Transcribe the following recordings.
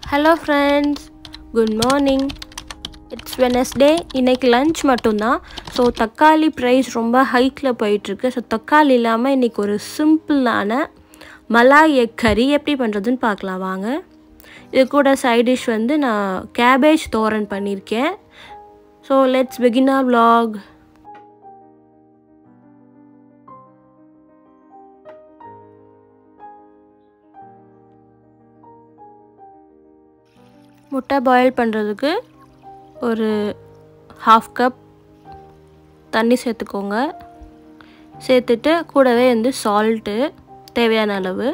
hello friends good morning it's Wednesday இன்றைக்கி lunch மட்டும்தான் so தக்காளி ப்ரைஸ் ரொம்ப ஹைக்கில் போயிட்டுருக்கு ஸோ தக்காளி இல்லாமல் இன்றைக்கி ஒரு சிம்பிளான மலாய் எக் கறி எப்படி பண்ணுறதுன்னு பார்க்கலாம் வாங்க இது கூட சைட் டிஷ் வந்து நான் கேபேஜ் தோரன் பண்ணியிருக்கேன் so let's begin our vlog முட்டை பாயில் பண்ணுறதுக்கு ஒரு ஹாஃப் கப் தண்ணி சேர்த்துக்கோங்க சேர்த்துட்டு கூடவே வந்து சால்ட்டு தேவையான அளவு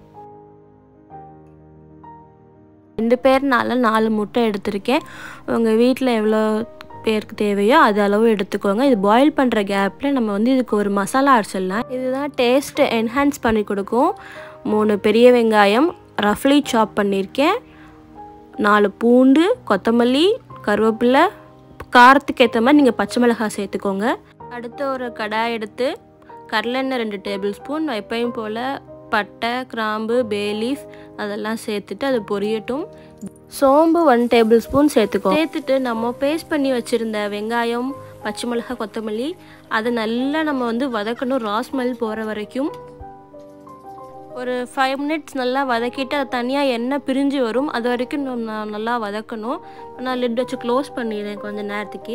ரெண்டு பேர்னால நாலு முட்டை எடுத்திருக்கேன் உங்கள் வீட்டில் எவ்வளோ பேருக்கு தேவையோ அது அளவு எடுத்துக்கோங்க இது பாயில் பண்ணுற கேப்பில் நம்ம வந்து இதுக்கு ஒரு மசாலா அரைச்சிடலாம் இதுதான் டேஸ்ட்டு என்ஹான்ஸ் பண்ணி கொடுக்கும் மூணு பெரிய வெங்காயம் ரஃப்லி சாப் பண்ணியிருக்கேன் நாலு பூண்டு கொத்தமல்லி கருவேப்பிலை காரத்துக்கு ஏற்ற மாதிரி நீங்கள் பச்சை மிளகாய் சேர்த்துக்கோங்க அடுத்து ஒரு கடாய் எடுத்து கடலெண்ணெய் ரெண்டு டேபிள் ஸ்பூன் எப்பயும் போல் பட்டை கிராம்பு பேலீஃப் அதெல்லாம் சேர்த்துட்டு அது பொரியட்டும் சோம்பு ஒன் டேபிள் ஸ்பூன் சேர்த்துக்கோ சேர்த்துட்டு நம்ம பேஸ்ட் பண்ணி வச்சுருந்த வெங்காயம் பச்சை மிளகாய் கொத்தமல்லி அதை நல்லா நம்ம வந்து வதக்கணும் ராஸ்மெல் போகிற வரைக்கும் ஒரு ஃபைவ் மினிட்ஸ் நல்லா வதக்கிட்டு அது தனியாக எண்ணெய் பிரிஞ்சு வரும் அது வரைக்கும் நம்ம நல்லா வதக்கணும் நான் லிட் வச்சு க்ளோஸ் பண்ணிடுறேன் கொஞ்சம் நேரத்துக்கு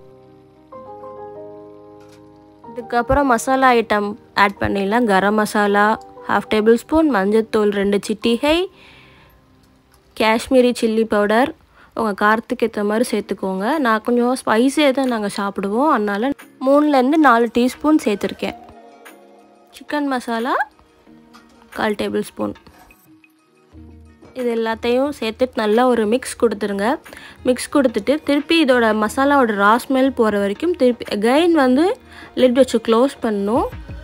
இதுக்கப்புறம் மசாலா ஐட்டம் ஆட் பண்ணிடலாம் garam masala half tablespoon மஞ்சத்தூள் ரெண்டு சிட்டிகை காஷ்மீரி சில்லி பவுடர் உங்கள் காரத்துக்கு ஏற்ற மாதிரி சேர்த்துக்கோங்க நான் கொஞ்சம் ஸ்பைஸியாக தான் நாங்கள் சாப்பிடுவோம் அதனால் மூணுலேருந்து நாலு டீஸ்பூன் சேர்த்துருக்கேன் சிக்கன் மசாலா கால் டேபிள் ஸ்பூன் இது எல்லாத்தையும் சேர்த்துட்டு நல்லா ஒரு மிக்ஸ் கொடுத்துருங்க மிக்ஸ் கொடுத்துட்டு திருப்பி இதோட மசாலாவோட ராஸ்மெல் போகிற வரைக்கும் திருப்பி அகைன் வந்து லிட் வச்சு க்ளோஸ் பண்ணணும்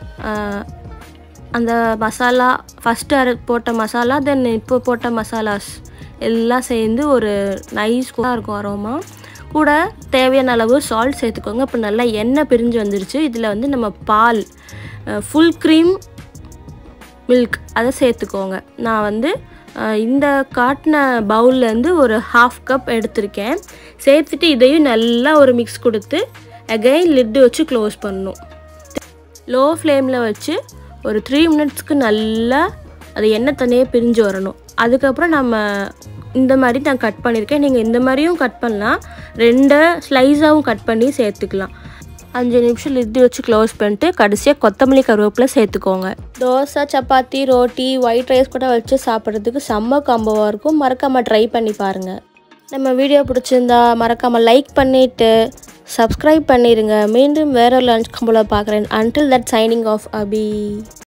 அந்த மசாலா ஃபஸ்ட்டு அரை போட்ட மசாலா தென் இப்போ போட்ட மசாலாஸ் எல்லாம் சேர்ந்து ஒரு நைஸ் இருக்கும் அரோமா கூட தேவையான அளவு சால்ட் சேர்த்துக்கோங்க இப்போ நல்லா எண்ணெய் பிரிஞ்சு வந்துருச்சு இதில் வந்து நம்ம பால் ஃபுல் க்ரீம் மில்க் அதை சேர்த்துக்கோங்க நான் வந்து இந்த காட்டின பவுல்லேருந்து ஒரு ஹாஃப் கப் எடுத்திருக்கேன் சேர்த்துட்டு இதையும் நல்லா ஒரு மிக்ஸ் கொடுத்து அகைன் லிட்டு வச்சு க்ளோஸ் பண்ணணும் லோ ஃப்ளேமில் வச்சு ஒரு த்ரீ மினிட்ஸ்க்கு நல்லா அது எண்ணெய் தண்ணியே பிரிஞ்சு வரணும் அதுக்கப்புறம் நம்ம இந்த மாதிரி நான் கட் பண்ணியிருக்கேன் நீங்கள் இந்த மாதிரியும் கட் பண்ணலாம் ரெண்டு ஸ்லைஸாகவும் கட் பண்ணி சேர்த்துக்கலாம் அஞ்சு நிமிஷம் லிட்டு வச்சு க்ளோஸ் பண்ணிட்டு கடைசியாக கொத்தமல்லி கருவேப்பிலை சேர்த்துக்கோங்க தோசை சப்பாத்தி ரோட்டி ஒயிட் ரைஸ் கூட வச்சு சாப்பிட்றதுக்கு செம்ம காம்போவாக இருக்கும் மறக்காமல் ட்ரை பண்ணி பாருங்கள் நம்ம வீடியோ பிடிச்சிருந்தா மறக்காமல் லைக் பண்ணிவிட்டு சப்ஸ்கிரைப் பண்ணிடுங்க மீண்டும் வேற லஞ்ச் கம்போவில் பார்க்குறேன் until that signing off Abhi